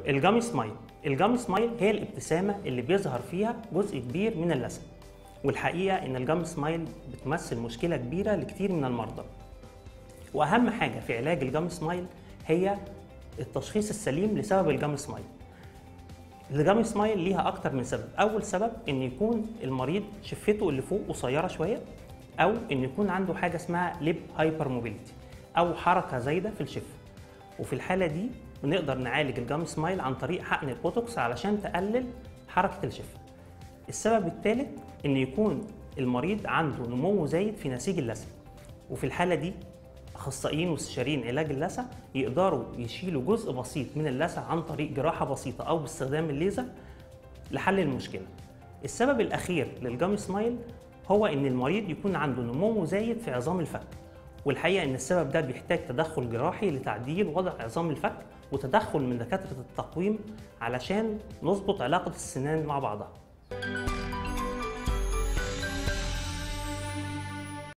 الجامي سمايل الجامي سمايل هي الابتسامة اللي بيظهر فيها جزء كبير من اللثة والحقيقة إن الجامي سمايل بتمثل مشكلة كبيرة لكتير من المرضى وأهم حاجة في علاج الجامي سمايل هي التشخيص السليم لسبب الجامي سمايل الجامي سمايل ليها أكتر من سبب أول سبب إن يكون المريض شفته اللي فوق قصيرة شوية أو إن يكون عنده حاجة اسمها ليب هايبر موبيليتي أو حركة زايدة في الشفة وفي الحالة دي بنقدر نعالج الجام سمايل عن طريق حقن البوتوكس علشان تقلل حركة الشفة. السبب الثالث إن يكون المريض عنده نمو زايد في نسيج اللثة. وفي الحالة دي أخصائيين واستشاريين علاج اللثة يقدروا يشيلوا جزء بسيط من اللثة عن طريق جراحة بسيطة أو باستخدام الليزر لحل المشكلة. السبب الأخير للجام سمايل هو إن المريض يكون عنده نمو زايد في عظام الفك. والحقيقه ان السبب ده بيحتاج تدخل جراحي لتعديل وضع عظام الفك وتدخل من دكاتره التقويم علشان نظبط علاقه السنان مع بعضها